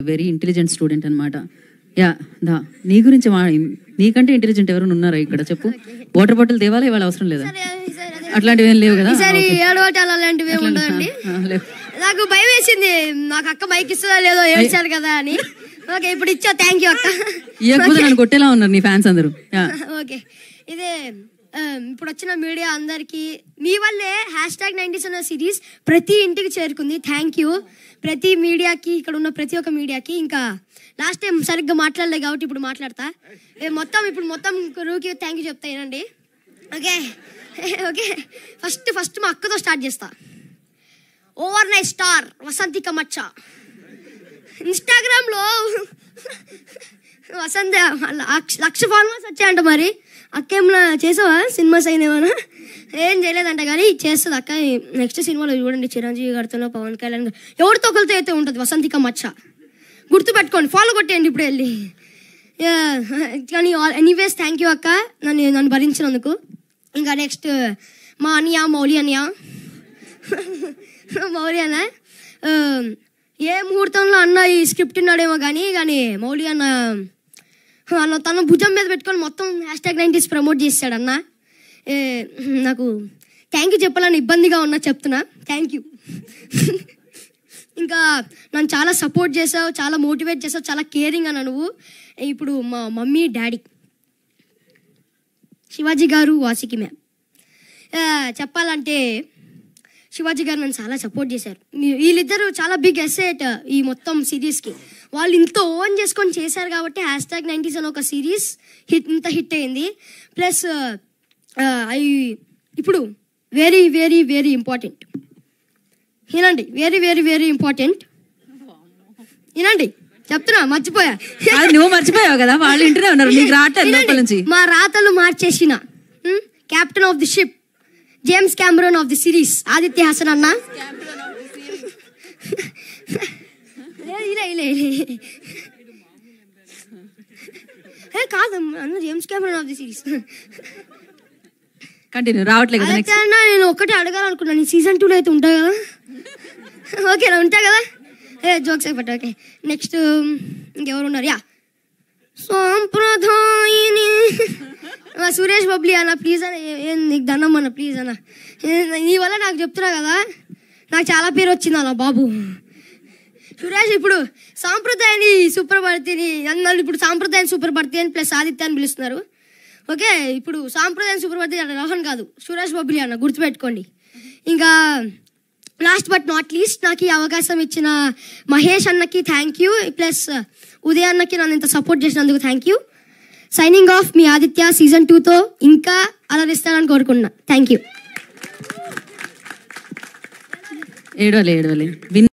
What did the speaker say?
Very intelligent student అనమాట యా దా నీ గురించి మా నీకంటే ఇంటెలిజెంట్ ఎవరైనా ఉన్నారా ఇక్కడ చెప్పు వాటర్ బాటిల్ తేవాలా ఇవాళ అవసరం లేదా అట్లాంటివి ఏం లేవు కదా ఈసారి ఏడవటాలు అలాంటివి ఏమి ఉండవండి ఆ, లేవు నాకు భయం వేసింది నాకు అక్క బైక్ ఇస్తుందా లేదో ఏడ్చారు కదా అని ఓకే ఇప్పుడు ఇచ్చా థ్యాంక్ యూ అక్క ఇవ్వకపోతే నన్ను కొట్టేలా ఉన్నారు నీ ఫ్యాన్స్ అందరూ యా ఓకే ఇదే ఆ, ఇప్పుడు వచ్చిన మీడియా అందరికి మీ వల్లే హ్యాష్ ట్యాగ్ నైన్టీస్ అన్న సిరీస్ ప్రతి ఇంటికి చేరుకుంది థ్యాంక్ యూ ప్రతి మీడియాకి ఇక్కడ ఉన్న ప్రతి ఒక్క మీడియాకి ఇంకా లాస్ట్ టైం సరిగ్గా మాట్లాడలేదు కాబట్టి ఇప్పుడు మాట్లాడతా ఏ, మొత్తం ఇప్పుడు మొత్తం రూకి థ్యాంక్ యూ చెప్తా ఏనండి ఓకే ఓకే ఫస్ట్ ఫస్ట్ మా అక్కతో స్టార్ట్ చేస్తా ఓవర్ నైట్ స్టార్ వసంతిక మచ్చ ఇన్స్టాగ్రామ్ లో వసంత లక్ష- లక్ష ఫాలోవర్స్ వచ్చాయంట మరి అక్క ఏమన్నా చేసావా సినిమాస్ అయిన ఏమైనా ఏం చేయలేదంట కానీ చేస్తుంది అక్క నెక్స్ట్ సినిమాలో చూడండి చిరంజీవి గారితో పవన్ కళ్యాణ్ గారు ఎవరితో ఒకరితో అయితే ఉంటుంది వసంతిక మచ్చ గుర్తు పెట్టుకోండి ఫాలో కొట్టేయండి ఇప్పుడు వెళ్ళి Yeah, కానీ ఎనీవేస్ థ్యాంక్ యూ అక్క నన్ను నన్ను భరించినందుకు ఇంకా నెక్స్ట్ మా అనియా మౌలి అనియా మౌలి అన్న ఆ, ఏ ముహూర్తంలో అన్న ఈ స్క్రిప్ట్ ఉన్నాడేమో కానీ కానీ మౌలి అన్న అన్న తన భుజం మీద పెట్టుకొని మొత్తం హ్యాష్ ట్యాగ్ నైంటీస్ ప్రమోట్ చేశాడు అన్న ఏ, నాకు థ్యాంక్ యూ చెప్పాలని ఇబ్బందిగా ఉన్నా చెప్తున్నా థ్యాంక్ యూ ఇంకా నన్ను చాలా సపోర్ట్ చేసావు చాలా మోటివేట్ చేసావు చాలా కేరింగ్ అన్న నువ్వు ఇప్పుడు మా మమ్మీ డాడీ శివాజీ గారు వాసికి మ్యామ్ ఆ, చెప్పాలంటే శివాజీ గారు నన్ను చాలా సపోర్ట్ చేశారు మీ- వీళ్ళిద్దరూ చాలా బిగ్ ఎసెట్ ఈ మొత్తం సిరీస్కి వాళ్ళు ఇంత ఓన్ చేసుకొని చేశారు కాబట్టి హ్యాష్ ట్యాగ్ నైంటీస్ అని ఒక సిరీస్ హిట్ ఇంత హిట్ అయింది ప్లస్ అవి ఇప్పుడు వెరీ వెరీ వెరీ ఇంపార్టెంట్ వినండి వెరీ వెరీ వెరీ ఇంపార్టెంట్ వినండి చెప్తున్నా మర్చిపోయా అది నువ్వు మర్చిపోయావు కదా వాళ్ళు ఇంటనే ఉన్నారు నీకు రావట్లేదు లోపల నుంచి మా రాతలు మార్చేసిన captain of the ship James Cameron of the series Aditya Hasan అన్న లేదు, ఇలా, ఇలా, ఇలా. ఏ, కాదు అన్న James Cameron of the series continue రావట్లేదు కదా ఆదిత్య అన్న నేను ఒకటే అడగాలనుకున్నాను సీజన్ టూలో అయితే ఉంటా కదా ఓకేనా ఉంటా కదా ఏ జోక్స్ అయిపోతా ఓకే నెక్స్ట్ ఇంకెవరు ఉన్నారు యా సాంప్రదాయిని ఆ, సురేష్ బబ్లీ అన్న ప్లీజ్ అన్న ఏ- ఏం నీకు దండం అన్న ప్లీజ్ అన్న ఏ- నీ వల్ల నాకు చెప్తున్నా కదా నాకు చాలా పేరు వచ్చింది అన్న బాబు సురేష్ ఇప్పుడు సాంప్రదాయాన్ని సుప్రభర్తిని అన్నారు ఇప్పుడు సాంప్రదాయం సుప్రభర్తి అని ప్లస్ ఆదిత్య అని పిలుస్తున్నారు ఓకే ఇప్పుడు సాంప్రదాయం సుప్రభర్తి అంటే రోహన్ కాదు సురేష్ బబ్లీ అన్న గుర్తుపెట్టుకోండి ఇంకా లాస్ట్ బట్ నాట్ లీస్ట్ నాకు ఈ అవకాశం ఇచ్చిన మహేష్ అన్నకి థ్యాంక్ యూ ప్లస్ ఉదయ్ అన్నకి నన్ను ఇంత సపోర్ట్ చేసినందుకు థ్యాంక్ యూ సైనింగ్ ఆఫ్ మీ ఆదిత్య సీజన్ టూతో ఇంకా అలరిస్తానని కోరుకుంటున్నా థ్యాంక్ యూ ఏడవలే ఏడవలే విన్